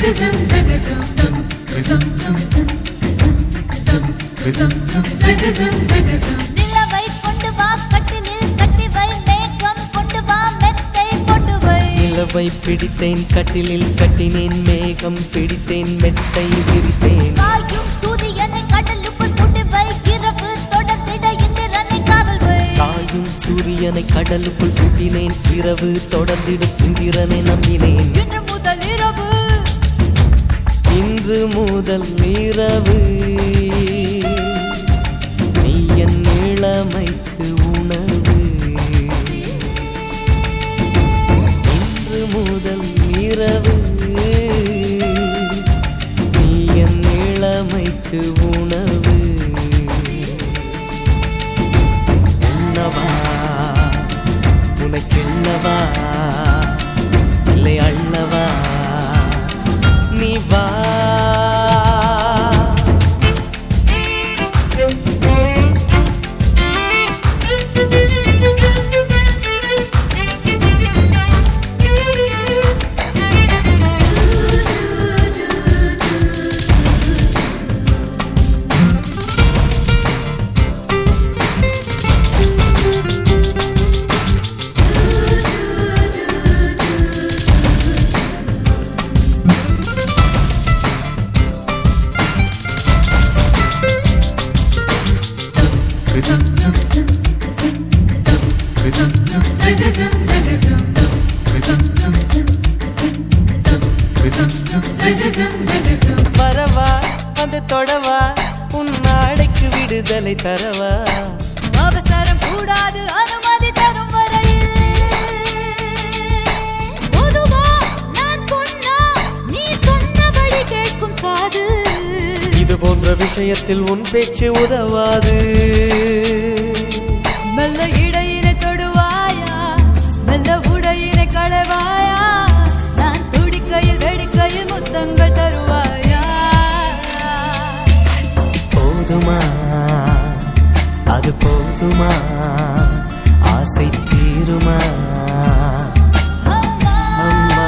நிலவை கொண்டு வா கட்டிலில் கட்டி வை மேகம் கொண்டு வா மெத்தை கொண்டு வை நிலவை பிடித்தேன் கட்டிலில் கட்டினேன் மேகம் பிடித்தேன் மெத்தை விரித்தேன் காயும் சூரியனை கடலுக்குள் கூட்டி வை இரவு தொடர்ந்திட இந்திரனை காவல் வை சாயும் சூரியனை கடலுக்குள் சுட்டினேன் இரவு தொடர்ந்திடும் இந்திரனை நம்பினேன் இன்று முதல் இரவு இன்று முதல் இரவு நீ என் இளமைக்கு உணவு இன்று முதல் இரவு நீ என் இளமைக்கு உணவு உண்ணவா உனக்கென்னவா இல்லை அள்ளவா நீ வா வரவா வந்து தொடவா உன் நாடைக்கு விடுதலை தரவா அவசரம் கூடாது அனுமதி தரும் வரையில் பொதுவா நான் சொன்னா நீ சொன்னபடி கேட்கும் காது இது போன்ற விஷயத்தில் உன் பேச்சு உதவாது மெல்ல இடையினை தொடுவாயா மெல்ல உடையினை களவாயா நான் துடிக்கையில் வெடிக்கையில் முத்தங்கள் தருவாயா போதுமா அது போதுமா ஆசை தீருமா அம்மா அம்மா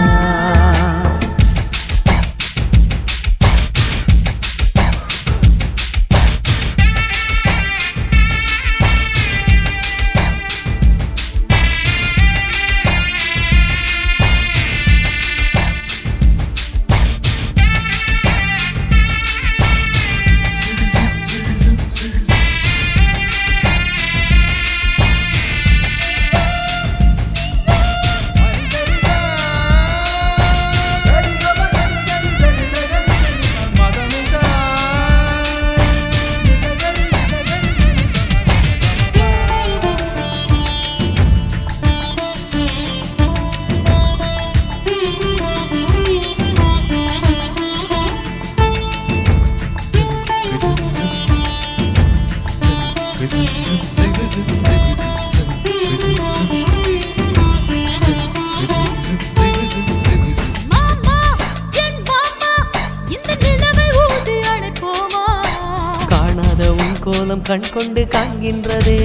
மாமா என் மாமா இந்த நிலவை ஊதி அணைப்போமா காணாத உன் கோலம் கண் கொண்டு காண்கின்றதே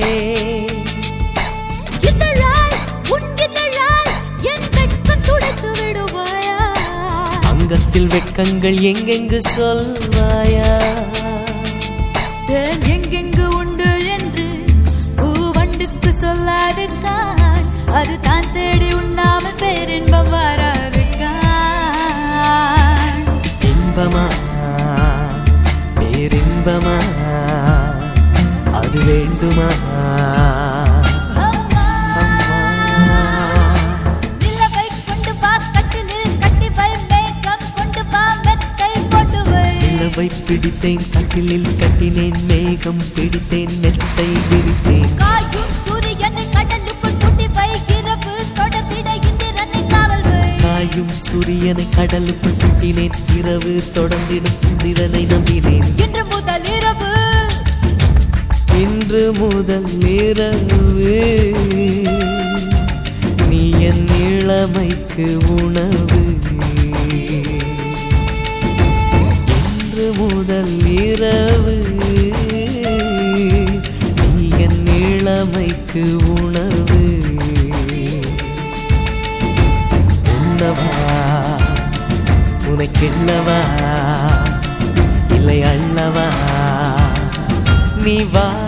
இதழால் உன் இதழால் என் வெட்கம் துடைத்து விடுவாயா அங்கத்தில் வெட்கங்கள் எங்கெங்கு சொல்வாயா தேன் எங்கெங்கு உண்டு என்று பூவண்டுக்கு சொல்லாதிருக்கான் அது தான் தேடி உண்ணாமல் பேரின்பம் வராதிருக்கான் இன்பமா பேரின்பமா அது வேண்டுமா அம்மா நிலவை கொண்டு வா கட்டிலில் கட்டி வை மேகம் கொண்டு வா மெத்தை கொண்டு வை நிலவை பிடித்தேன் கட்டிலில் கட்டினேன் மேகம் பிடித்தேன் மெத்தை விரித்தேன் காயும் சூரியனை கடலுக்குள் கூட்டி வை இரவு தொடர்ந்திட இந்திரனை காவல் வை சாயும் சூரியனை கடலுக்குள் சுட்டினேன் இரவு தொடர்ந்திடும் சுந்திரனை நம்பினேன் இன்று முதல் இரவு இன்று முதல் இரவு நீ என் இளமைக்கு உணவு இன்று முதல் இரவு நீ என் இளமைக்கு உணவு உண்ணவா உன்னை கிள்ளவா இல்லை அள்ளவா நீ வா